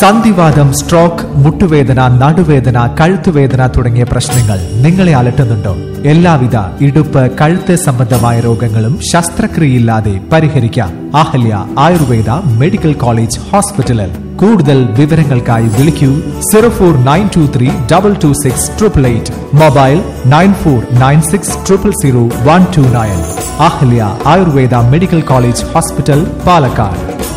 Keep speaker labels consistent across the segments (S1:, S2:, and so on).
S1: സന്ധിവാദം സ്ട്രോക്ക് മുട്ടുവേദന നടുവേദന കഴുത്തുവേദന തുടങ്ങിയ പ്രശ്നങ്ങൾ നിങ്ങളെ അലട്ടുന്നുണ്ടോ എല്ലാവിധ ഇടുപ്പ് കഴുത്ത് സംബന്ധമായ രോഗങ്ങളും ശസ്ത്രക്രിയയില്ലാതെ പരിഹരിക്കാം അഹല്യ ആയുർവേദ മെഡിക്കൽ കോളേജ് ഹോസ്പിറ്റലിൽ കൂടുതൽ വിവരങ്ങൾക്കായി വിളിക്കൂ zero four nine two three double two six triple eight mobile nine four nine six triple zero one two nine Ahalya Ayurveda medical college hospital Palakkad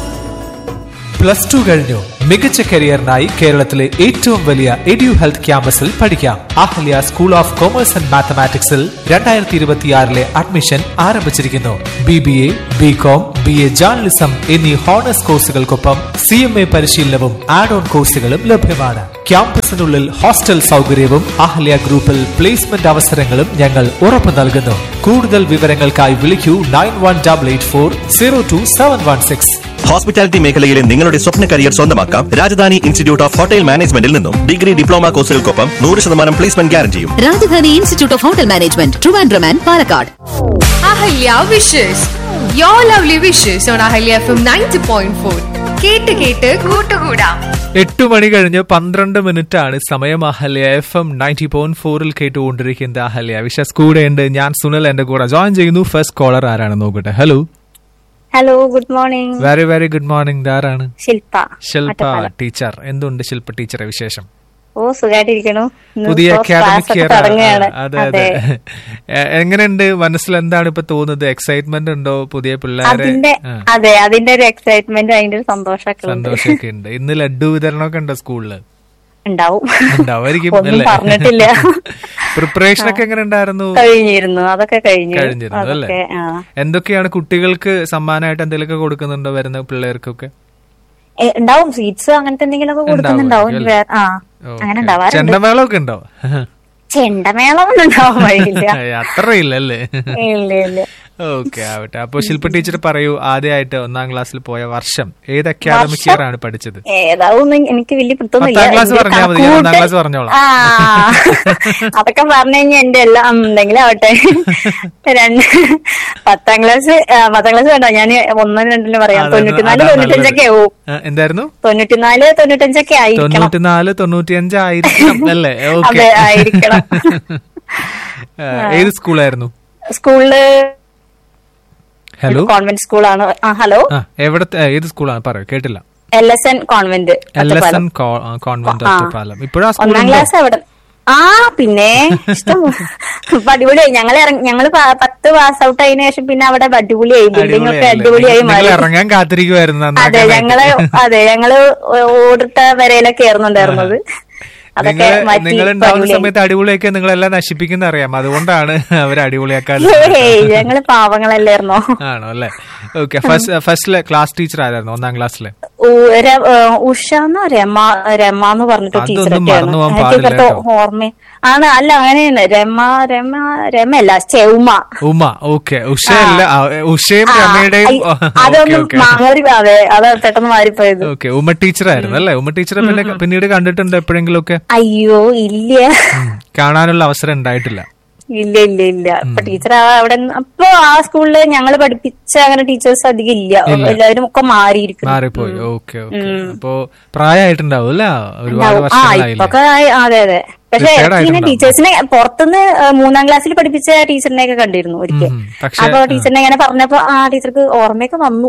S1: plus two കഴിഞ്ഞു മികച്ച കരിയറിനായി കേരളത്തിലെ ഏറ്റവും വലിയ എഡ്യു ഹെൽത്ത് ക്യാമ്പസിൽ പഠിക്കാം Ahalya school of commerce and മാത്തമാറ്റിക്സിൽ രണ്ടായിരത്തി ഇരുപത്തിയാറിലെ അഡ്മിഷൻ ആരംഭിച്ചിരിക്കുന്നു B B A B com B A journalism എന്നീ ഹോണേഴ്സ് കോഴ്സുകൾക്കൊപ്പം സി എം എ പരിശീലനവും ആഡ് ഓൺ കോഴ്സുകളും ലഭ്യമാണ് ക്യാമ്പസിനുള്ളിൽ ഹോസ്റ്റൽ സൗകര്യവും അഹല്യ ഗ്രൂപ്പിൽ പ്ലേസ്മെന്റ് അവസരങ്ങളും ഞങ്ങൾ ഉറപ്പു നൽകുന്നു കൂടുതൽ വിവരങ്ങൾക്കായി വിളിക്കൂ nine one double eight four zero two seven one six
S2: hospitality മേഖലയിലെ നിങ്ങളുടെ സ്വപ്ന കരിയർ സ്വന്തമാക്കാം രാജധാനി ഇൻസ്റ്റിറ്റ്യൂട്ട് ഓഫ് ഹോട്ടൽ മാനേജ്മെന്റിൽ നിന്നും ഡിഗ്രി ഡിപ്ലോമ കോഴ്സുകൾക്കൊപ്പം നൂറ് ശതമാനം പ്ലേസ്മെന്റ് ഗ്യാരണ്ടിയും
S3: Rajadhani institute of hotel management Trivandrum and Palakkad
S4: Ahalya wishes your lovely wishes on Ahalya F M ninety point four കേട്ട് കേട്ട് കൂട്ടുകൂടാം
S1: എട്ട് മണി കഴിഞ്ഞ് പന്ത്രണ്ട് മിനിറ്റ് ആണ് സമയം Ahalya F M ninety point ഫോറിൽ കേട്ടുകൊണ്ടിരിക്കുന്നത് അഹല്യ വിശ്വസ് കൂടെ ഉണ്ട് ഞാൻ സുനിൽ എന്റെ കൂടെ ജോയിൻ ചെയ്യുന്നു ഫസ്റ്റ് കോളർ ആരാണ് നോക്കട്ടെ hello
S5: hello good morning
S1: very very good morning ആരാണ്
S5: ശില്പ
S1: ശില്പ
S5: ഒറ്റപ്പാലം.
S1: ടീച്ചർ എന്തുണ്ട് ശില്പ ടീച്ചറെ വിശേഷം
S5: ഓ സുഖമായിട്ടിരിക്കണു ഇന്ന്
S1: പുതിയ
S5: ഇപ്പോ
S1: അക്കാഡമിക്
S5: class ഒക്കെ
S1: ഇയർ
S5: തുടങ്ങുകയാണ്
S1: അതെ അതെ എ- എങ്ങനെയുണ്ട് മനസ്സിൽ എന്താണ് ഇപ്പൊ തോന്നുന്നത് എക്സൈറ്റ്മെന്റ് ഉണ്ടോ പുതിയ പിള്ളേരെ
S5: അതിന്റെ
S1: ആ,
S5: അതെ അതിന്റെ ഒരു എക്സൈറ്റ്മെന്റ് അതിന്റെ ഒരു സന്തോഷമൊക്കെ ഉണ്ട്
S1: സന്തോഷമൊക്കെ ഉണ്ട് ഇന്ന് ലഡു വിതരണമൊക്കെ ഉണ്ടോ സ്കൂളില്
S5: ഉണ്ടാവും
S1: ഉണ്ടാവായിരിക്കും
S5: ഒന്നും
S1: അല്ലേ
S5: പറഞ്ഞിട്ടില്ല
S1: പ്രിപ്പറേഷൻ ഒക്കെ എങ്ങനെ ഉണ്ടായിരുന്നു
S5: കഴിഞ്ഞിരുന്നു അതൊക്കെ കഴിഞ്ഞു
S1: കഴിഞ്ഞിരുന്നു അല്ലേ
S5: അതൊക്കെ ആ
S1: എന്തൊക്കെയാണ് കുട്ടികൾക്ക് സമ്മാനമായിട്ട് എന്തെങ്കിലുമൊക്കെ കൊടുക്കുന്നുണ്ടോ വരുന്ന പിള്ളേർക്കൊക്കെ
S5: ഏ, ഉണ്ടാവും സ്വീറ്റ്സ് അങ്ങനത്തെ എന്തെങ്കിലുമൊക്കെ കൊടുക്കുന്നുണ്ടാവും
S1: ഉണ്ടാവും,
S5: വേ- ആ അങ്ങനെ ഉണ്ടാവാറുണ്ട്
S1: ചെണ്ടമേളമൊക്കെ ഉണ്ടോ
S5: ചെണ്ടമേളം ഒന്നും ഉണ്ടാവാൻ വഴിയില്ല
S1: അത്രയില്ലല്ലേ
S5: ഇല്ല ഇല്ല
S1: ഓക്കെ ആവട്ടെ അപ്പൊ ശില്പ ടീച്ചർ പറയൂ ആദ്യമായിട്ട് ഒന്നാം ക്ലാസ്സിൽ പോയ വർഷം ഏത് അക്കാദമിക് ഇയർ ആണ് പഠിച്ചത്
S5: ഏതാവും എനിക്ക് വലിയ പിടുത്തൊന്നുമില്ല
S1: പത്താം ക്ലാസ്
S5: എന്റെ
S1: പറഞ്ഞാ മതി, ഞാൻ ഒന്നാം
S5: കണക്കൂട്ട്-
S1: ക്ലാസ് പറഞ്ഞോളാം.
S5: ആ അതൊക്കെ പറഞ്ഞു കഴിഞ്ഞാൽ എന്റെ എല്ലാം എന്തെങ്കിലും ആവട്ടെ രണ്ട് പത്താം ക്ലാസ് ആ, പത്താം ക്ലാസ് വേണ്ട ഞാൻ ഒന്നും രണ്ടിലും പറയാം
S1: അതാണ്-
S5: തൊണ്ണൂറ്റിനാല്
S1: അതാണ്
S5: തൊണ്ണൂറ്റഞ്ചൊക്കെ ആവും
S1: ആ, എന്തായിരുന്നു
S5: തൊണ്ണൂറ്റിനാല് തൊണ്ണൂറ്റഞ്ചൊക്കെ ആയിരിക്കണം
S1: തൊണ്ണൂറ്റിനാല് തൊണ്ണൂറ്റിയഞ്ച് ആയിരിക്കണം അല്ലേ ഓക്കെ
S5: അതെ ആയിരിക്കണം
S1: ഏത് സ്കൂളായിരുന്നു
S5: സ്കൂളില്
S1: ഹലോ
S5: കോൺവെന്റ് സ്കൂളാണ് ആ ഹലോ
S1: ആ എവിടത്തെ ഏത് സ്കൂളാണ് പറയൂ കേട്ടില്ല
S5: L S N convent
S1: L S
S5: Ottapalam.
S1: N convent
S5: ആ.
S1: ഒറ്റപ്പാലം ഇപ്പോഴും ആ
S5: ഒന്നാം
S1: സ്കൂളുണ്ടോ
S5: ക്ലാസ് അവിടെ ആ പിന്നെ ഇഷ്ടം ഇപ്പൊ അടിപൊളിയായി ഞങ്ങൾ ഞങ്ങള് പ- പത്ത് പാസ് ഔട്ട് ആയതിനു ശേഷം പിന്നെ അവിടെ അടിപൊളിയായി ബിൽഡിംഗ് ഒക്കെ അടിപൊളിയായി
S1: നിങ്ങൾ
S5: മാറി
S1: ഇറങ്ങാൻ കാത്തിരിക്കുമായിരുന്നു
S5: അതെ
S1: നന്നാക്കാനായിട്ട്.
S5: ഞങ്ങള് അതെ ഞങ്ങള് ഓടിട്ട വരയിലൊക്കെ ആയിരുന്നു ഉണ്ടായിരുന്നത് അതൊക്കെ
S1: നിങ്ങള്
S5: മാറ്റി
S1: നിങ്ങൾ
S5: ഇപ്പൊ
S1: ഉണ്ടാവുന്ന
S5: അടിപൊളിയായി.
S1: സമയത്ത് അടിപൊളിയൊക്കെ നിങ്ങളെല്ലാം നശിപ്പിക്കുന്ന അറിയാം അതുകൊണ്ടാണ് അവർ അടിപൊളിയാക്കാൻ
S5: ഏയ് ഞങ്ങള് പാവങ്ങളല്ലായിരുന്നോ
S1: ആണോ അല്ലെ ഓക്കെ ഫസ്റ്റ് ഫസ്റ്റിലെ ക്ലാസ് ടീച്ചർ ആരായിരുന്നു ഒന്നാം ക്ലാസ്സിലെ
S5: ഉ- ര- ഏ, ഉഷാന്നോ രമ രമ എന്ന് പറഞ്ഞിട്ട്
S1: അതൊന്നും
S5: ടീച്ചറൊക്കെയാണ്
S1: മറന്നു പോകാൻ
S5: എനിക്ക്
S1: പാടില്ല
S5: ഇപ്പഴത്തെ
S1: കേട്ടോ.
S5: ഓർമ്മ ആണ് അല്ല അങ്ങനെയാണ് രമ രമ രമയല്ല ചെവുമ
S1: ഉമ ഓക്കെ ഉഷയല്ല ആ, ഉഷയും രമയുടെയും
S5: ഐ,
S1: ഓക്കെ
S5: അതൊന്നും
S1: ഓക്കെ
S5: മാറി അതെ അത് പെട്ടെന്ന് മാറിപ്പോയത്
S1: ഓക്കെ ഉമ ടീച്ചർ ആയിരുന്നു അല്ലേ ഉമ ടീച്ചറെ പിന്നെ പിന്നീട് കണ്ടിട്ടുണ്ട് എപ്പോഴെങ്കിലും ഒക്കെ
S5: അയ്യോ ഇല്ല
S1: കാണാനുള്ള അവസരം ഉണ്ടായിട്ടില്ല
S5: ഇല്ല ഇല്ല ഇല്ല ഇപ്പൊ ടീച്ചർ അവിടെ അപ്പൊ ആ സ്കൂളില് ഞങ്ങള് പഠിപ്പിച്ച അങ്ങനെ ടീച്ചേഴ്സ് അധികം ഇല്ല എല്ലാവരും ഒക്കെ മാറിയിരിക്കുന്നു
S1: മാറിപ്പോയി ഓക്കെ ഓക്കെ അപ്പോ പ്രായമായിട്ടുണ്ടാവും അല്ല ഒരുപാട്
S5: ഉണ്ടാവും. ആ
S1: വർഷങ്ങളായില്ലേ
S5: ഇപ്പൊക്കെ ആയി- അതെ അതെ പക്ഷെ
S1: Retired
S5: ഇങ്ങനെ
S1: ആയിട്ടുണ്ടാവും.
S5: ടീച്ചേഴ്സിനെ പുറത്തുനിന്ന് ആ, മൂന്നാം ക്ലാസ്സിൽ പഠിപ്പിച്ച ടീച്ചറിനെ ഒക്കെ കണ്ടിരുന്നു ഒരിക്കൽ
S1: ഉം, പക്ഷെ,
S5: അപ്പൊ ടീച്ചറിനെ ഇങ്ങനെ പറഞ്ഞപ്പോ ആ ടീച്ചർക്ക് ഓർമ്മയൊക്കെ വന്നു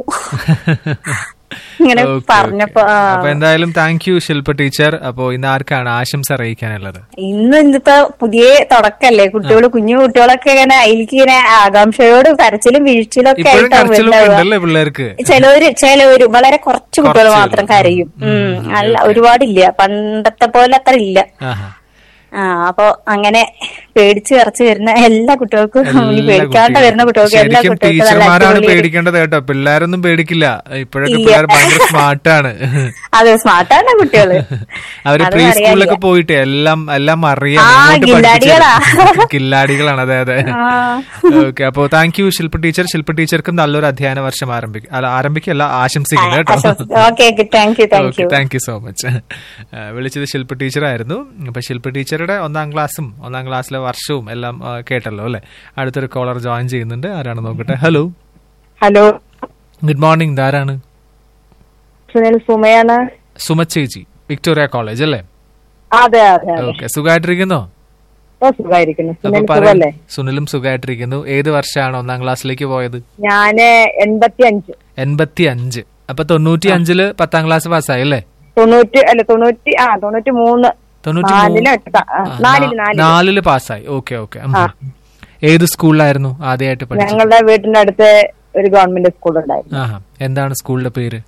S5: ഇങ്ങനെ
S1: ഓക്കെ,
S5: പറഞ്ഞപ്പോ
S1: ഓക്കെ.
S5: ആ.
S1: അപ്പൊ എന്തായാലും താങ്ക് യു ശില്പ ടീച്ചർ അപ്പോ ഇന്ന് ആർക്കാണ് ആശംസ അറിയിക്കാനുള്ളത്
S5: ഇന്ന് ഇന്നിപ്പോ പുതിയ തുടക്കല്ലേ കുട്ടികള് കുഞ്ഞു കുട്ടികളൊക്കെ ഇങ്ങനെ അതിലേക്ക് ഇങ്ങനെ ആകാംക്ഷയോട് കരച്ചിലും വീഴ്ചയിലും ഒക്കെ
S1: ഇപ്പോഴും
S5: ആയിട്ടാവും
S1: കരച്ചിലൊക്കെ
S5: ഉണ്ടാവുക.
S1: ഉണ്ടല്ലേ പിള്ളേർക്ക്
S5: ചിലവര് ചിലവര് വളരെ കുറച്ച് കുട്ടികൾ
S1: കുറച്ച്
S5: മാത്രം
S1: ഉള്ളൂ.
S5: കരയും ഉം അല്ല ഒരുപാടില്ല പണ്ടത്തെ പോലെ അത്ര ഇല്ല
S1: ആഹാ.
S5: ആ അപ്പൊ അങ്ങനെ പേടിച്ച് വിറച്ച് വരുന്ന എല്ലാ കുട്ടികൾക്കും ഇനി
S1: എല്ലാ
S5: പേടിക്കാണ്ട്
S1: കുട്ടികളും.
S5: വരുന്ന കുട്ടികൾക്കും എല്ലാ
S1: ശരിക്കും
S5: കുട്ടികൾക്കും നല്ല
S1: ടീച്ചർമാരാണ്
S5: അടിപൊളി
S1: പേടിക്കേണ്ടത് കേട്ടോ പിള്ളേരൊന്നും പേടിക്കില്ല ഇപ്പോഴൊക്കെ
S5: ഇല്ല.
S1: പിള്ളേർ ഭയങ്കര സ്മാർട്ടാണ്
S5: അതെ സ്മാർട്ടാണ് കുട്ടികള്
S1: അവര്
S5: അത്
S1: പ്രീ
S5: അറിയാം,
S1: സ്കൂളിലൊക്കെ
S5: അറിയാം.
S1: പോയിട്ട് എല്ലാം എല്ലാം അറിയാം
S5: ആ,
S1: ഇങ്ങോട്ട്
S5: കില്ലാടികളാ.
S1: പഠിപ്പിച്ച് കില്ലാടികളാണ് അതെ അതെ
S5: ആ.
S1: ഓക്കെ അപ്പോ thank you Shilpa teacher Shilpa ടീച്ചർക്കും നല്ലൊരു അധ്യയന വർഷം ആരംഭിക്കും അല്ല ആരംഭിക്കല്ല ആശംസിക്കുന്നു കേട്ടോ
S5: okay okay thank you thank
S1: okay
S5: you
S1: thank you so much വിളിച്ചത് ശില്പ ടീച്ചറായിരുന്നു അപ്പൊ ശില്പ ടീച്ചറുടെ ഒന്നാം ക്ലാസ്സും ഒന്നാം ക്ലാസ്സിലെ വർഷവും എല്ലാം ആ, കേട്ടല്ലോ അല്ലെ അടുത്തൊരു കോളർ ജോയിൻ ചെയ്യുന്നുണ്ട് ആരാണ് നോക്കട്ടെ ഹലോ
S5: ഹലോ
S1: ഗുഡ് മോർണിംഗ് ഇതാരാണ്
S5: സുനിൽ സുമയാണ്
S6: സുമച്ചേച്ചി വിക്ടോറിയ കോളേജ് അല്ലേ
S5: അതെ അതെ അതെ
S6: ഓക്കെ സുഖമായിട്ടിരിക്കുന്നോ
S5: ഇപ്പൊ സുഖമായിരിക്കുന്നു
S6: അപ്പൊ
S5: സുനിൽ
S6: പറയൂ
S5: സുഖല്ലേ
S6: സുനിലും സുഖമായിട്ടിരിക്കുന്നു ഏത് വർഷമാണ് ഒന്നാം ക്ലാസ്സിലേക്ക് പോയത്
S5: ഞാന് എൺപത്തി അഞ്ച്
S6: എൺപത്തി അഞ്ച് അപ്പൊ തൊണ്ണൂറ്റി അഞ്ചില് പത്താം ക്ലാസ് പാസ്സായി അല്ലേ
S5: തൊണ്ണൂറ്റി അല്ല തൊണ്ണൂറ്റി ആ തൊണ്ണൂറ്റി മൂന്ന്
S6: തൊണ്ണൂറ്റി
S5: നാലില്
S6: മൂന്ന്-
S5: എട്ടാ ആ,
S6: ആ,
S5: നാലില്
S6: നാ-
S5: നാലില്
S6: നാലില് പാസ്സായി ഓക്കെ ഓക്കെ
S5: ആ.
S6: ഏത് സ്കൂളിലായിരുന്നു ആദ്യമായിട്ട് പഠിച്ചത്
S5: ഞങ്ങളുടെ വീടിന്റെ അടുത്ത് ഒരു ഗവൺമെന്റ് സ്കൂൾ ഉണ്ടായിരുന്നു
S6: ആഹാ എന്താണ് സ്കൂളിന്റെ പേര്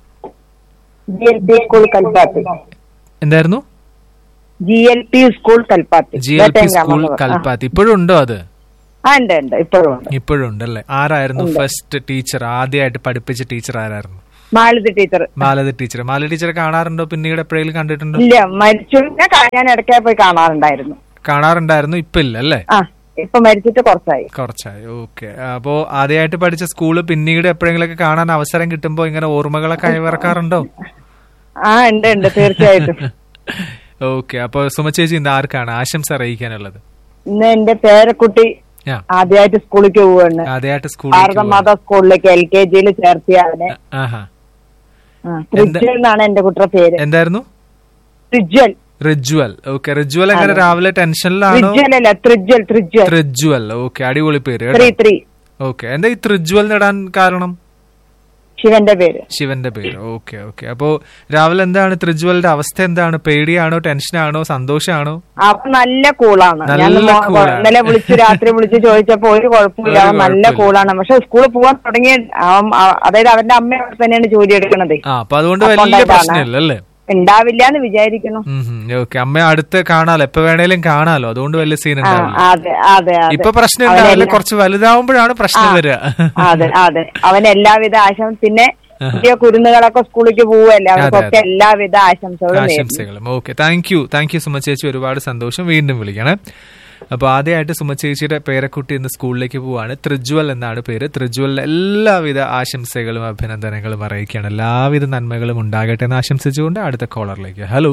S5: G L P school Kalpathi
S6: എന്തായിരുന്നു
S5: G L P school Kalpathi
S6: G L P
S5: വേട്ടയം
S6: സ്കൂൾ
S5: ഗ്രാമം.
S6: കൽപ്പാത്തി ഇപ്പോഴും ഉണ്ടോ അത്
S5: ആ ഉണ്ട് ഉണ്ട് ഇപ്പോഴും ഉണ്ട്
S6: ഇപ്പോഴും ഉണ്ടല്ലേ ആരായിരുന്നു ഫസ്റ്റ് ടീച്ചർ ആദ്യമായിട്ട് പഠിപ്പിച്ച ടീച്ചർ ആരായിരുന്നു
S5: മാലതി ടീച്ചർ
S6: മാലതി ടീച്ചർ മാലതി ടീച്ചറെ കാണാറുണ്ടോ പിന്നീട് എപ്പോഴെങ്കിലും കണ്ടിട്ടുണ്ടോ
S5: ഇല്ല മരിച്ചു ഞാൻ കാ- ഞാൻ ഇടയ്ക്ക് പോയി കാണാറുണ്ടായിരുന്നു
S6: കാണാറുണ്ടായിരുന്നു ഇപ്പൊ ഇല്ല അല്ലേ
S5: ആ ഇപ്പൊ മരിച്ചിട്ട് കുറച്ചായി
S6: കുറച്ചായി ഓക്കെ അപ്പോ ആദ്യമായിട്ട് പഠിച്ച സ്കൂള് പിന്നീട് എപ്പോഴെങ്കിലൊക്കെ കാണാൻ അവസരം കിട്ടുമ്പോ ഇങ്ങനെ ഓർമ്മകളൊക്കെ അയവിറക്കാറുണ്ടോ
S5: ആ ഉണ്ട് ഉണ്ട് തീർച്ചയായിട്ടും
S6: ഓക്കെ അപ്പൊ സുമ ചേച്ചി ഇന്ന് ആർക്കാണ് ആശംസ അറിയിക്കാനുള്ളത്
S5: ഇന്ന് എന്റെ പേരക്കുട്ടി
S6: ആ
S5: ആദ്യമായിട്ട് സ്കൂളിലേക്ക് പോവാണ്
S6: ആദ്യമായിട്ട്
S5: ഭാരത
S6: സ്കൂളിൽ
S5: മാതാ സ്കൂളിലേക്ക് എൽ കെ ജിയിൽ ചേർത്തിയ അവനെ
S6: ആഹാ
S5: ആ, ട്രിജ്വൽ എന്നാണ് എന്റെ കുട്ടിയുടെ പേര്
S6: എന്തായിരുന്നു
S5: ട്രിജ്വൽ
S6: റിജ്വൽ ഓക്കെ റിജ്വൽ എങ്ങനെ രാവിലെ ടെൻഷനിലാണോ
S5: ട്രിജ്വൽ അല്ല ട്രിജ്വൽ ട്രിജ്വൽ
S6: ത്രിജ്വൽ ഓക്കെ അടിപൊളി പേര്
S5: ത്രീ ത്രീ
S6: ഓക്കെ എന്താ ഈ ത്രിജ്വൽ നേടാൻ കാരണം
S5: ശിവന്റെ പേര്
S6: ശിവന്റെ പേര് ഓക്കെ ഓക്കെ അപ്പോ രാവിലെ എന്താണ് ത്രിജ്വലിന്റെ അവസ്ഥ എന്താണ് പേടിയാണോ ടെൻഷനാണോ സന്തോഷാണോ
S5: അപ്പൊ നല്ല കൂളാണ് ഞാൻ
S6: നല്ല
S5: മോ-
S6: cool ആണ്.
S5: ഇന്നലെ വിളിച്ച് രാത്രി വിളിച്ച് ചോദിച്ചപ്പോ ഒരു കുഴപ്പമില്ല
S6: ഒരു
S5: അവൻ നല്ല
S6: കുഴപ്പമില്ല.
S5: കൂളാണ് പക്ഷെ സ്കൂളിൽ പോവാൻ തുടങ്ങിയ അവൻ ആ- അതായത് അവന്റെ അമ്മ അവിടെ തന്നെയാണ് ജോലി എടുക്കണത്
S6: ആ അപ്പൊ അതുകൊണ്ട്
S5: അപ്പൊ
S6: വലിയ
S5: ഉണ്ടായതാണ്.
S6: പ്രശ്നമില്ല അല്ലേ
S5: ഉണ്ടാവില്ല എന്ന് വിചാരിക്കുന്നു
S6: ഓക്കെ അമ്മ അടുത്ത് കാണാലോ എപ്പോ വേണേലും കാണാലോ അതുകൊണ്ട് വലിയ സീൻ
S5: ആ,
S6: ഉണ്ടാവില്ല
S5: അതെ അതെ അതെ
S6: ഇപ്പൊ പ്രശ്നം ഉണ്ടാവില്ല
S5: അവനെല്ലാം-
S6: കുറച്ച് വലുതാവുമ്പോഴാണ് പ്രശ്നം
S5: ആ,
S6: വരിക
S5: അതെ അതെ അവൻ എല്ലാവിധ ആശംസ പിന്നെ പുതിയ കുരുന്നുകളൊക്കെ സ്കൂളിലേക്ക് പോവല്ലേ അവർക്കൊക്കെ
S6: അതെ.
S5: എല്ലാവിധ ആശംസകളും നേരുന്നു
S6: ആശംസകളും okay thank you thank you Suma ചേച്ചി ഒരുപാട് സന്തോഷം വീണ്ടും വിളിക്കണേ അപ്പൊ ആദ്യമായിട്ട് സുമ ചേച്ചിയുടെ പേരക്കുട്ടി ഇന്ന് സ്കൂളിലേക്ക് പോവാണ് ത്രിജ്വൽ എന്നാണ് പേര് ത്രിജ്വലിന് എല്ലാവിധ ആശംസകളും അഭിനന്ദനങ്ങളും അറിയിക്കുകയാണ് എല്ലാവിധ നന്മകളും ഉണ്ടാകട്ടെ എന്ന് ആശംസിച്ചുകൊണ്ട് അടുത്ത കോളറിലേക്ക് hello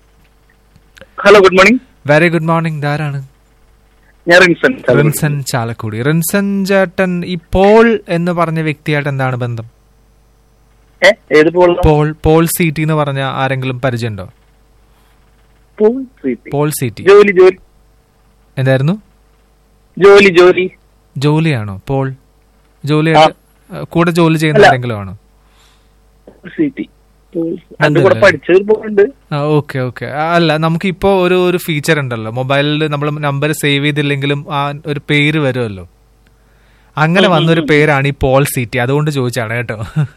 S7: hello good morning
S6: very good morning ധാരാണ്
S7: ഞാൻ റിൻസൺ
S6: റിൻസൻ ചാലക്കുടി റിൻസൻ ചേട്ടൻ ഈ പോൾ എന്ന് പറഞ്ഞ വ്യക്തിയായിട്ട് എന്താണ് ബന്ധം
S7: ഏ, ഏത് പോൾ
S6: പോൾ പോൾ സീറ്റി എന്ന് പറഞ്ഞ ആരെങ്കിലും പരിചയമുണ്ടോ
S7: പോൾ പ്രീതി.
S6: പോൾ സീറ്റി
S7: ജോലി ജോലി
S6: എന്തായിരുന്നു
S7: ജോലി ജോലി
S6: ജോലിയാണോ പോൾ ജോലിയായിട്ട് കൂടെ ജോലി ചെയ്യുന്ന
S7: അല്ല.
S6: ആരെങ്കിലും ആണോ
S7: സിറ്റി പോൾ
S6: ഉണ്ട്,
S7: അതിന്റെ കൂടെ
S6: ഉണ്ട്.
S7: പഠിച്ചൊരു പോളുണ്ട്
S6: ഓക്കെ ഓക്കെ അല്ല നമുക്ക് ഇപ്പോ ഒരു ഒരു ഫീച്ചർ ഉണ്ടല്ലോ മൊബൈലിൽ നമ്മൾ നമ്പർ സേവ് ചെയ്തില്ലെങ്കിലും ആ ഒരു പേര് വരുമല്ലോ അങ്ങനെ വന്നൊരു പേരാണ് ഈ പോൾ സീറ്റി അതുകൊണ്ട് ചോദിച്ചാണ് കേട്ടോ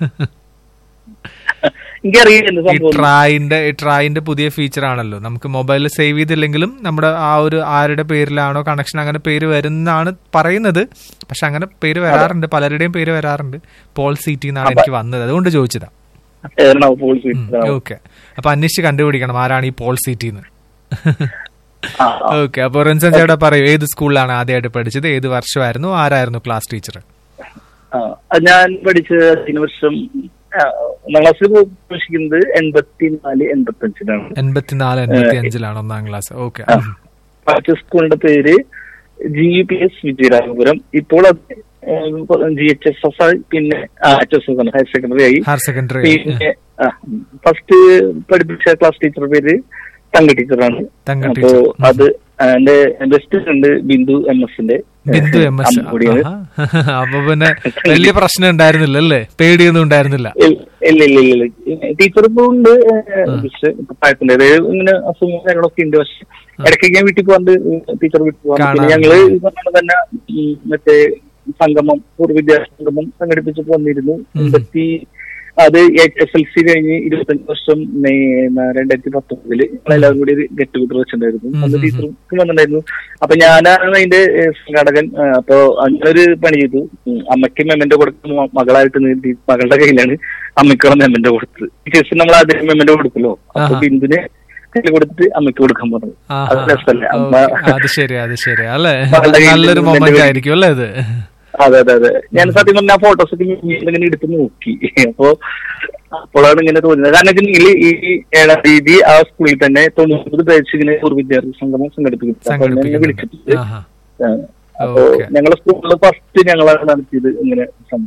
S7: എനിക്കറിയില്ല
S6: ഈ
S7: സംഭവം
S6: ട്രായിന്റെ ഈ ട്രായിന്റെ പുതിയ ഫീച്ചർ ആണല്ലോ നമുക്ക് മൊബൈലിൽ സേവ് ചെയ്തില്ലെങ്കിലും നമ്മുടെ ആ ഒരു ആരുടെ പേരിലാണോ കണക്ഷൻ അങ്ങനെ പേര് വരുന്നാണ് പറയുന്നത് പക്ഷെ അങ്ങനെ പേര് വരാറുണ്ട് പലരുടെയും പേര് വരാറുണ്ട് പോൾ സീറ്റി എന്നാണ് എനിക്ക് വന്നത് അതുകൊണ്ട് ചോദിച്ചതാ
S7: ഏതാണാവോ പോൾ സീറ്റ്
S6: ഓക്കെ അപ്പൊ അന്വേഷിച്ച് കണ്ടുപിടിക്കണം ആരാണ് ഈ പോൾ സീറ്റി എന്ന്
S7: ആ, ആ.
S6: ഓക്കെ അപ്പൊ റിൻസൻ ചേട്ടാ പറയൂ ഏത് സ്കൂളിലാണ് ആദ്യമായിട്ട് പഠിച്ചത് ഏത് വർഷമായിരുന്നു ആരായിരുന്നു ക്ലാസ് ടീച്ചർ
S7: ആ, അത് ഞാൻ പഠിച്ച അതിന് വർഷം ആ, ഒന്നാം ക്ലാസ്സിൽ പ്രവേശിക്കുന്നത് എൺപത്തിനാല് എൺപത്തി അഞ്ചിലാണ്
S6: എൺപത്തിനാല് എൺപത്തി അഞ്ചിലാണ് ഒന്നാം ക്ലാസ് ഓക്കെ
S7: പഠിച്ച സ്കൂളിന്റെ പേര് G U P S Vijayaraghapuram ഇപ്പോൾ അത് ജി എച്ച് എസ് എസ് ആയി പിന്നെ എച്ച് എസ് എസ് ആണ് ഹയർ സെക്കൻഡറി ആയി
S6: ഹയർ സെക്കൻഡറി
S7: പിന്നെ ഫസ്റ്റ് പഠിപ്പിച്ച ക്ലാസ് ടീച്ചർ പേര് തങ്ക ടീച്ചറാണ്
S6: തങ്ക
S7: അപ്പോ
S6: ടീച്ചർ. ഉം.
S7: അത് എന്റെ ബെസ്റ്റ് ഫ്രണ്ട് ബിന്ദു എം എസിന്റെ
S6: ബിന്ദു എം എസ്
S7: കൂടിയാണ്
S6: അപ്പൊ പിന്നെ വലിയ പ്രശ്നം ഉണ്ടായിരുന്നില്ല അല്ലേ പേടിയൊന്നും ഉണ്ടായിരുന്നില്ല
S7: ഇല്ല ഇല്ല ഇല്ല ഇല്ല ടീച്ചർ ഇപ്പൊ ഉണ്ട് ഏഹ്, പക്ഷെ ഇപ്പൊ പ്രായത്തിന്റെ അതായത് ഇങ്ങനെ അസുഖം കാര്യങ്ങളൊക്കെ ഉണ്ട് പക്ഷെ ഇടയ്ക്ക് ഞാൻ വീട്ടിൽ പോകാണ്ട് ടീച്ചർ വീട്ടിൽ പോകാണ്ട് പിന്നെ
S6: കാണാറുണ്ട്.
S7: ഞങ്ങള് ഈ പറഞ്ഞ പോലെ തന്നെ ഈ മറ്റേ സംഗമം പൂർവ്വ വിദ്യാർത്ഥി സംഗമം സംഘടിപ്പിച്ചപ്പോ വന്നിരുന്നു എൺപത്തി അത് എസ് എൽ സി കഴിഞ്ഞ് ഇരുപത്തഞ്ച് വർഷം മെയ് ന- രണ്ടായിരത്തി പത്തൊമ്പതില് ഞങ്ങളെല്ലാവരും കൂടി ഒരു ഗെറ്റ് ടുഗദർ വെച്ചിട്ടുണ്ടായിരുന്നു അന്ന് ടീച്ചറും വന്നിട്ടുണ്ടായിരുന്നു അപ്പൊ ഞാനാണ് അതിന്റെ ഏഹ്, സംഘാടകൻ ആ, അപ്പൊ അങ്ങനെ ഒരു പണി ചെയ്തു ഉം, അമ്മയ്ക്ക് മെമ്മന്റെ കൊടുക്കുന്ന മകളായിട്ട് നീട്ടി മകളുടെ കയ്യിലാണ് അമ്മയ്ക്കുള്ള മെമ്മന്റെ കൊടുത്തത് ടീച്ചേഴ്സ് നമ്മൾ ആദ്യം മെമ്മന്റെ കൊടുക്കല്ലോ അപ്പൊ
S6: ആഹാ.
S7: ബിന്ദുനെ കയ്യിൽ കൊടുത്ത് അമ്മയ്ക്ക് കൊടുക്കാൻ പറഞ്ഞു
S6: ആഹാ.
S7: അത് രസമല്ലേ അമ്മ
S6: ഓക്കേ. അത് ശരി അത് ശരി അല്ലേ
S7: മകളുടെ കയ്യിൽ
S6: നല്ലൊരു
S7: നിന്ന്
S6: മൊമെന്റ്
S7: എന്റെ
S6: ആയിരിക്കും അല്ലേ ഇത്
S7: അതെ അതെ അതെ ഞാൻ സത്യം പറഞ്ഞ ഫോട്ടോസ് ഒക്കെ ഇങ്ങനെ എടുത്ത് നോക്കി അപ്പോ അപ്പോഴാണ് ഇങ്ങനെ തോന്നുന്നത് കാരണം വെച്ചിട്ടുണ്ടെങ്കിൽ ഈ ഏഴാം തീയതി ആ സ്കൂളിൽ തന്നെ തൊണ്ണൂറ് ബാച്ച് ഇങ്ങനെ പൂർവ്വ വിദ്യാർത്ഥി സംഗമം സംഘടിപ്പിക്കുന്നു അപ്പൊ എന്നെ
S6: സംഘടിപ്പിക്കുന്നുണ്ട്
S7: വിളിച്ചിട്ട്
S6: ആഹാ.
S7: ആ, അപ്പോ
S6: ഓക്കേ.
S7: ഞങ്ങളെ സ്കൂളിൽ ഫസ്റ്റ് ഞങ്ങളാണ് നടത്തിയത് ഇങ്ങനെ സംഭവം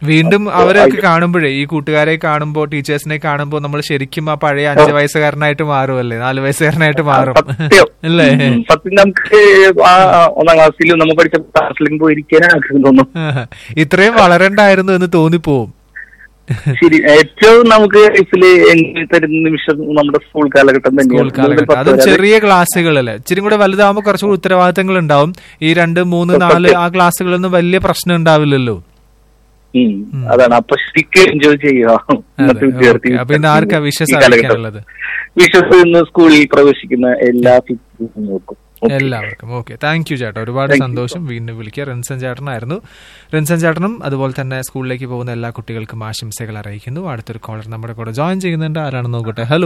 S6: വീണ്ടും അവരൊക്കെ കാണുമ്പോഴേ ഈ കൂട്ടുകാരെ കാണുമ്പോ ടീച്ചേഴ്സിനെ കാണുമ്പോ നമ്മൾ ശരിക്കും ആ പഴയ അഞ്ചു വയസ്സുകാരനായിട്ട് മാറുമല്ലേ നാല് വയസ്സുകാരനായിട്ട് മാറും
S7: സത്യം
S6: അല്ലേ
S7: ഉം, സത്യം നമുക്ക് ആ ഒന്നാം ക്ലാസ്സിലും നമ്മൾ പഠിച്ച ക്ലാസ്സിലും പോയിരിക്കാൻ ആഗ്രഹം തോന്നും
S6: ആഹാ. ഇത്രയും വളരണ്ടായിരുന്നു എന്ന് തോന്നിപ്പോവും
S7: ശരി ഏറ്റവും നമുക്ക് ലൈഫിൽ എന്നെ തരുന്ന നിമിഷം നമ്മുടെ സ്കൂൾ കാലഘട്ടം
S6: സ്കൂൾ
S7: തന്നെയാണ് മുതൽ
S6: കാലഘട്ടം
S7: പത്ത്
S6: അതും
S7: വരെ.
S6: ചെറിയ ക്ലാസ്സുകളല്ലേ ഇച്ചിരി കൂടെ വലുതാകുമ്പോൾ കുറച്ചുകൂടി ഉത്തരവാദിത്തങ്ങൾ ഉണ്ടാവും ഈ രണ്ട് മൂന്ന് നാല് ആ ക്ലാസ്സുകളൊന്നും വലിയ പ്രശ്നം ഉണ്ടാവില്ലല്ലോ
S7: ഉം, അതാണ് അപ്പൊ ശരിക്കും എൻജോയ് ചെയ്യുക ഇന്നത്തെ വിദ്യാർത്ഥി
S6: ഓക്കേ. അപ്പൊ ഇന്ന് ആർക്കാ വിശ്വസ്
S7: ഈ കാലഘട്ടം.
S6: അറിയിക്കാനുള്ളത്
S7: വിശ്വസ് ഇന്ന് സ്കൂളിൽ പ്രവേശിക്കുന്ന എല്ലാ ഫീച്ചേഴ്സും നോക്കും ഓക്കേ.
S6: എല്ലാവർക്കും ഓക്കെ താങ്ക് യു ചേട്ടാ ഒരുപാട് സന്തോഷം വീണ്ടും വിളിക്കുക റിൻസൻ ചേട്ടനായിരുന്നു റിൻസൻ ചേട്ടനും അതുപോലെ തന്നെ സ്കൂളിലേക്ക് പോകുന്ന എല്ലാ കുട്ടികൾക്കും ആശംസകൾ അറിയിക്കുന്നു അടുത്തൊരു കോളർ നമ്മുടെ കൂടെ ജോയിൻ ചെയ്യുന്നുണ്ട് ആരാണെന്ന് നോക്കട്ടെ ഹലോ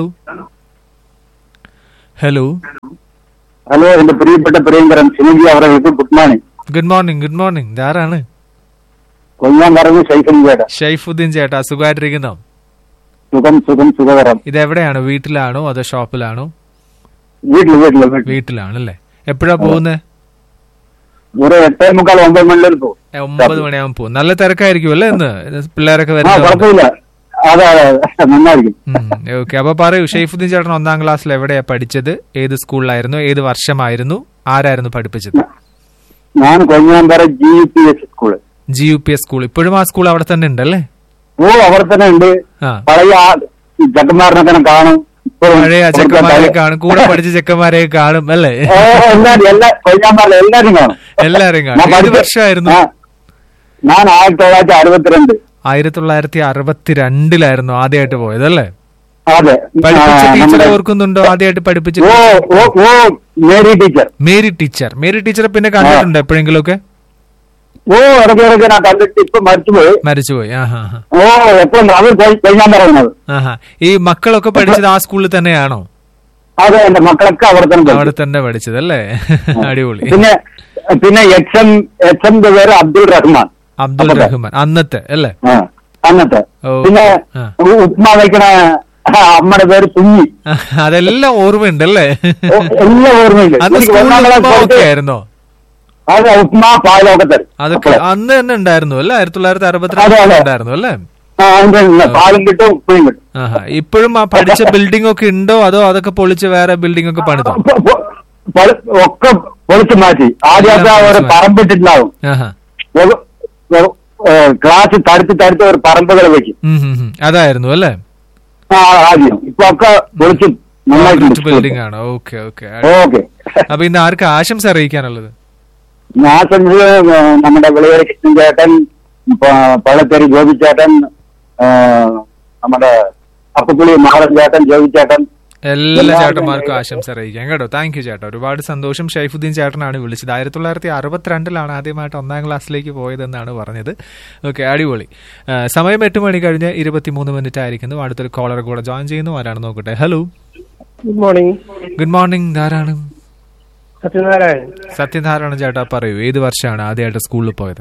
S6: ഹലോ
S8: ഹലോ എന്റെ പ്രിയപ്പെട്ട പ്രിയങ്കരൻ സിനിജി അവർക്ക് good morning
S6: good morning good morning ഇതാരാണ്
S8: കൊല്ലാൻ പറഞ്ഞു ശൈഫൻ ചേട്ടാ
S6: ഷൈഫുദ്ദീൻ ചേട്ടാ സുഖമായിട്ടിരിക്കുന്നോ
S8: സുഖം സുഖം സുഖകരം
S6: ഇതെവിടെയാണ് വീട്ടിലാണോ അതോ ഷോപ്പിലാണോ
S8: വീട്ടില് വീട്ടില് വീട്ടില്
S6: വീട്ടിലാണല്ലേ എപ്പോഴാ പോകുന്നത്
S8: ഒരു എട്ടേ മുക്കാൽ ഒമ്പത് മണിയിൽ പോകും
S6: ഒമ്പത് മണിയാകുമ്പോൾ പോകും നല്ല തിരക്കായിരിക്കും അല്ലേ ഇന്ന് പിള്ളേരൊക്കെ
S8: ആ
S6: വരുന്നത്
S8: കുഴപ്പമില്ല അതെ അതെ അതെ, നന്നായിരിക്കും
S6: ഓക്കെ അപ്പൊ പറയൂ ഷെയ്ഫുദ്ദീൻ ചേട്ടൻ ഒന്നാം ക്ലാസ്സിൽ എവിടെയാ പഠിച്ചത് ഏത് സ്കൂളിലായിരുന്നു ഏത് വർഷമായിരുന്നു ആരായിരുന്നു പഠിപ്പിച്ചത്
S8: ഞാൻ കൊഞ്ഞാമ്പറ G U P S school
S6: G U P S school ഇപ്പോഴും ആ സ്കൂൾ അവിടെ തന്നെ ഉണ്ടല്ലേ
S8: ഓ അവിടെ തന്നെ ഉണ്ട്
S6: ആ
S8: പഴയ ആ ചെക്കന്മാരനൊക്കെ ഞാൻ കാണും ഇപ്പോഴും
S6: പഴയ
S8: അവിടുത്തെ
S6: ചെക്കന്മാരെ
S8: പഴയ-
S6: കാണും കൂടെ പഠിച്ച ചെക്കന്മാരെ കാണും അല്ലേ
S8: ഓ, എല്ലാരും എല്ലാ കൊഞ്ഞാമ്പാറ എല്ലാരും കാണും
S6: എല്ലാരും കാണും
S8: ഞാൻ
S6: ഏത്
S8: പഠിച്ച-
S6: വർഷമായിരുന്നു
S8: ആ. ഞാൻ ആയിരത്തി തൊള്ളായിരത്തി അറുപത്തിരണ്ട്
S6: ആയിരത്തി തൊള്ളായിരത്തി അറുപത്തിരണ്ടിലായിരുന്നു ആദ്യമായിട്ട് പോയത് അല്ലേ
S8: അതെ
S6: പഠിപ്പിച്ച
S8: ആ,
S6: ടീച്ചറെ
S8: നമ്മുടെ-
S6: ഓർക്കുന്നുണ്ടോ ആദ്യമായിട്ട് പഠിപ്പിച്ച
S8: ഓ ഓ ഓ Mary teacher
S6: Mary teacher Mary ടീച്ചറെ പിന്നെ കണ്ടിട്ടുണ്ടോ എപ്പോഴെങ്കിലും ഒക്കെ
S8: ഓ ഇടയ്ക്ക് ഇടയ്ക്ക് ഞാൻ കണ്ടിട്ട് ഇപ്പൊ മരിച്ചുപോയി
S6: മരിച്ചുപോയി ആഹാ ആഹാ.
S8: ഓ എപ്പോഴും അവർ കഴിഞ്ഞാൻ പറയുന്നത്
S6: ആഹാ ഈ മക്കളൊക്കെ പഠിച്ചത് ആ സ്കൂളിൽ തന്നെയാണോ
S8: അതെ എന്റെ മക്കളൊക്കെ അവിടെ തന്നെ
S6: അവിടെ
S8: പഠിച്ചു.
S6: തന്നെ പഠിച്ചത് അല്ലേ അടിപൊളി
S8: പിന്നെ പിന്നെ എച്ച് എം എച്ച് എം പേര് അബ്ദുൾ റഹ്മാൻ
S6: അബ്ദുൽ
S8: അതെ.
S6: റഹ്മാൻ അന്നത്തെ അല്ലേ
S8: ആ, അന്നത്തെ
S6: ഓ,
S8: പിന്നെ
S6: ആ.
S8: ഉ- ഉപ്മാ വയ്ക്കണ അമ്മയുടെ പേര് കുഞ്ഞി
S6: അതെല്ലാം ഓർമ്മയുണ്ട് അല്ലേ
S8: ഓ, എല്ലാം ഓർമ്മയില്ല
S6: അന്ന്
S8: എനിക്ക്
S6: സ്കൂളിൽ
S8: ഒന്നാം ക്ലാസ്
S6: ഉപ്മാവ് ഒക്കെ
S8: തൊട്ട്
S6: ആയിരുന്നോ
S8: അതെ ഉപ്മാ പാലൊക്കെ
S6: അതൊക്കെ അന്ന് തന്നെ ഉണ്ടായിരുന്നു അല്ലേ ആയിരത്തി തൊള്ളായിരത്തി
S8: അതെ,
S6: അറുപത്തിരണ്ട്
S8: അതെ.
S6: ഉണ്ടായിരുന്നു അല്ലേ
S8: പാലും കിട്ടും ഉപ്പയും കിട്ടും
S6: ആഹാ ഇപ്പോഴും ആ പഠിച്ച ബിൽഡിംഗ് ഒക്കെ ഉണ്ടോ അതോ അതൊക്കെ പൊളിച്ച് വേറെ ബിൽഡിംഗ് ഒക്കെ പണിതോ
S8: പൊ- പൊ- പൊളി- ഒക്കെ പൊളിച്ചു മാറ്റി ആദ്യമൊക്കെ
S6: എല്ലാം
S8: ഒരു
S6: പൊളിച്ച് മാറ്റി.
S8: പറമ്പിട്ടിട്ടുണ്ടാവും
S6: ആഹാ
S8: ഒരു- ഒരു, ഏ, ക്ലാസ് തടുത്ത് തടുത്ത് ഒരു പറമ്പുകൾ വെക്കും
S6: ഉം, ഉം, ഉം. അതായിരുന്നു അല്ലേ
S8: ആ ആദ്യം ഇപ്പൊ ഒക്കെ പൊളിച്ചു നന്നായിട്ടുണ്ട്
S6: ബിൽഡിംഗ് ആണ് ഓക്കെ ഓക്കെ
S8: ഓക്കെ
S6: അപ്പൊ ഇന്ന് ആർക്ക് ആശംസ അറിയിക്കാനുള്ളത്
S8: ഞാൻ സംബന്ധിച്ച് ഏ, നമ്മുടെ വിളയേരി കൃഷ്ണൻ ചേട്ടൻ പ- പള്ളത്തേരി ഗോപി ചേട്ടൻ ഏ, നമ്മുടെ അപ്പക്കുളി മഹളൻ ചേട്ടൻ ജോബി ചേട്ടൻ
S6: എല്ലാ
S8: എല്ലാവരും
S6: ചേട്ടന്മാർക്കും ആശംസ അറിയിക്കാം കേട്ടോ താങ്ക് യു ചേട്ടാ ഒരുപാട് സന്തോഷം ഷൈഫുദ്ദീൻ ചേട്ടനാണ് വിളിച്ചത് ആയിരത്തി തൊള്ളായിരത്തി അറുപത്തിരണ്ടിലാണ് ആദ്യമായിട്ട് ഒന്നാം ക്ലാസ്സിലേക്ക് പോയതെന്നാണ് പറഞ്ഞത് ഓക്കെ അടിപൊളി ആ, സമയം എട്ട് മണി കഴിഞ്ഞ് ഇരുപത്തിമൂന്ന് മിനിറ്റ് ആയിരിക്കുന്നു അടുത്തൊരു കോളർ കൂടെ ജോയിൻ ചെയ്യുന്നു ആരാണ് നോക്കട്ടെ hello
S9: good morning
S6: good morning ധാരാണ്
S9: സത്യനാരായണൻ
S6: സത്യനാരായണ ചേട്ടാ പറയൂ ഏത് വർഷമാണ് ആദ്യമായിട്ട് സ്കൂളിൽ പോയത്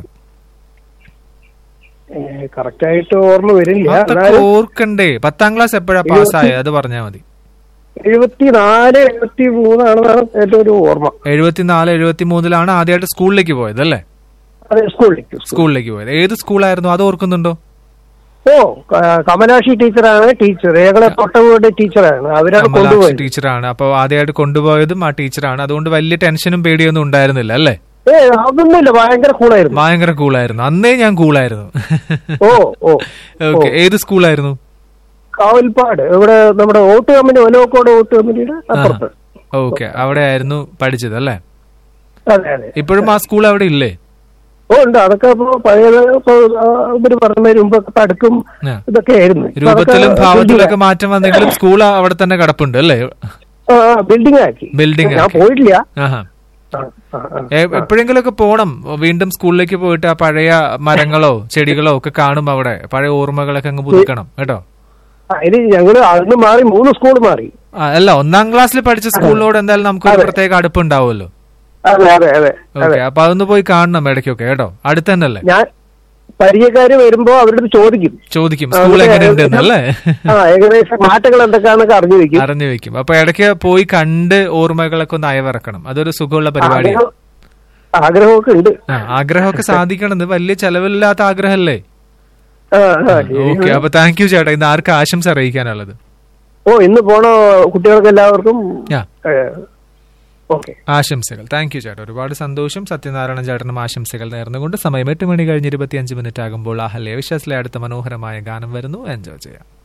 S9: കറക്റ്റ് ആയിട്ട് ഓർമ്മ വരില്ല
S6: അതൊക്കെ
S9: എന്നാലും
S6: ഓർക്കണ്ടേ പത്താം ക്ലാസ് എപ്പോഴാ പാസ്സായത് അത് പറഞ്ഞാൽ മതി
S9: എഴുപത്തിനാല് എഴുപത്തി മൂന്നാണെന്നാണ് ഏറ്റവും ഒരു ഓർമ്മ
S6: എഴുപത്തിനാല് എഴുപത്തി മൂന്നിലാണ് ആദ്യമായിട്ട് സ്കൂളിലേക്ക് പോയത് അല്ലേ
S9: അതെ സ്കൂളിലേക്ക്
S6: സ്കൂളിലേക്ക് പോയത് ഏത് സ്കൂളായിരുന്നു അത് ഓർക്കുന്നുണ്ടോ
S9: ഓ ക- കമലാക്ഷി ടീച്ചറാണ് ടീച്ചർ ഏകളെ തൊട്ടവീട് ടീച്ചറാണ് അവരാണ്
S6: കമലാക്ഷി
S9: കൊണ്ടുപോയത്
S6: ടീച്ചറാണ് അപ്പൊ ആദ്യമായിട്ട് കൊണ്ടുപോയതും ആ ടീച്ചറാണ് അതുകൊണ്ട് വലിയ ടെൻഷനും പേടിയൊന്നും ഉണ്ടായിരുന്നില്ല അല്ലേ
S9: ഏ അതൊന്നുമില്ല ഭയങ്കര കൂളായിരുന്നു
S6: ഭയങ്കര കൂളായിരുന്നു അന്നേ ഞാൻ കൂളായിരുന്നു
S9: ഓ ഓ
S6: ഓക്കെ ഏത് സ്കൂളായിരുന്നു
S9: കാവൽപ്പാട് ഇവിടെ നമ്മുടെ ഓട്ട് കമ്പനി ഒലോക്കോട് ഓട്ട് കമ്പനിയുടെ അപ്പുറത്ത്
S6: ഓക്കെ അവിടെ ആയിരുന്നു പഠിച്ചത് അല്ലേ
S9: അതെ അതെ
S6: ഇപ്പോഴും ആ സ്കൂൾ അവിടെ ഇല്ലേ
S9: ഓ ഉണ്ട് അതൊക്കെ ഇപ്പൊ പഴയത് ഇപ്പൊ ആ, ഇവര് പറഞ്ഞ മുമ്പൊക്കെ തടുക്കും
S6: ആ.
S9: ഇതൊക്കെ ആയിരുന്നു ഇപ്പൊ
S6: രൂപത്തിലും
S9: അതൊക്കെ
S6: ഭാവത്തിലൊക്കെ മാറ്റം വന്നെങ്കിലും സ്കൂൾ അവിടെ തന്നെ കിടപ്പുണ്ട് അല്ലേ
S9: ആ, ആ, ബിൽഡിംഗ് ആക്കി
S6: ബിൽഡിംഗ്
S9: ഞാൻ
S6: ആക്കി.
S9: പോയിട്ടില്ല
S6: ആഹാ
S9: ആ, ആ, ആ.
S6: എപ്പോഴെങ്കിലും ഒക്കെ പോണം വീണ്ടും സ്കൂളിലേക്ക് പോയിട്ട് ആ പഴയ മരങ്ങളോ ചെടികളോ ഒക്കെ കാണും അവിടെ പഴയ ഓർമ്മകളൊക്കെ അങ്ങ് പുതുക്കണം കേട്ടോ
S9: ആ, ഇത് ഞങ്ങള് അന്ന് മാറി മൂന്ന് സ്കൂൾ മാറി
S6: ആ, അല്ല ഒന്നാം ക്ലാസ്സിൽ പഠിച്ച സ്കൂളിനോട് എന്തായാലും നമുക്ക് ഒരു പ്രത്യേക അടുപ്പുണ്ടാവുമല്ലോ
S9: അതെ അതെ അതെ അതെ
S6: ഓക്കെ അപ്പൊ അതൊന്ന് പോയി കാണണം ഇടയ്ക്കൊക്കെ കേട്ടോ അടുത്ത് തന്നെയല്ലേ
S9: ഞാൻ പരിചയക്കാര് വരുമ്പോ അവരുടെ അടുത്ത് ചോദിക്കും
S6: ചോദിക്കും
S9: ആ,
S6: സ്കൂൾ
S9: അവര്
S6: എങ്ങനെ ഉണ്ടെന്നല്ലേ
S9: ആ ഏകദേശം മാറ്റങ്ങൾ എന്തൊക്കെയാണെന്നൊക്കെ അറിഞ്ഞു വെക്കും
S6: അറിഞ്ഞു വെക്കും അപ്പൊ ഇടയ്ക്ക് പോയി കണ്ട് ഓർമ്മകളൊക്കെ ഒന്ന് അയവിറക്കണം അതൊരു സുഖമുള്ള പരിപാടിയാണ്
S9: ആഗ്രഹം- ആഗ്രഹമൊക്കെ ഉണ്ട്
S6: ആ ആഗ്രഹമൊക്കെ സാധിക്കണമെന്ന് വലിയ ചെലവില്ലാത്ത ആഗ്രഹമല്ലേ
S9: ആ, ആ,
S6: ഓക്കെ അപ്പൊ താങ്ക് യു ചേട്ടാ ഇന്ന് ആർക്ക് ആശംസ അറിയിക്കാനുള്ളത്
S9: ഓ ഇന്ന് പോണ കുട്ടികൾക്ക് എല്ലാവർക്കും
S6: ആ
S9: ഓക്കെ
S6: ആശംസകൾ താങ്ക് യു ചേട്ടാ ഒരുപാട് സന്തോഷം സത്യനാരായണ ചേട്ടനും ആശംസകൾ നേർന്നുകൊണ്ട് സമയം എട്ട് മണി കഴിഞ്ഞ് ഇരുപത്തിയഞ്ച് മിനിറ്റ് ആകുമ്പോൾ അഹല്യ വിശ്വാസിലെ അടുത്ത മനോഹരമായ ഗാനം വരുന്നു എൻജോയ് ചെയ്യാം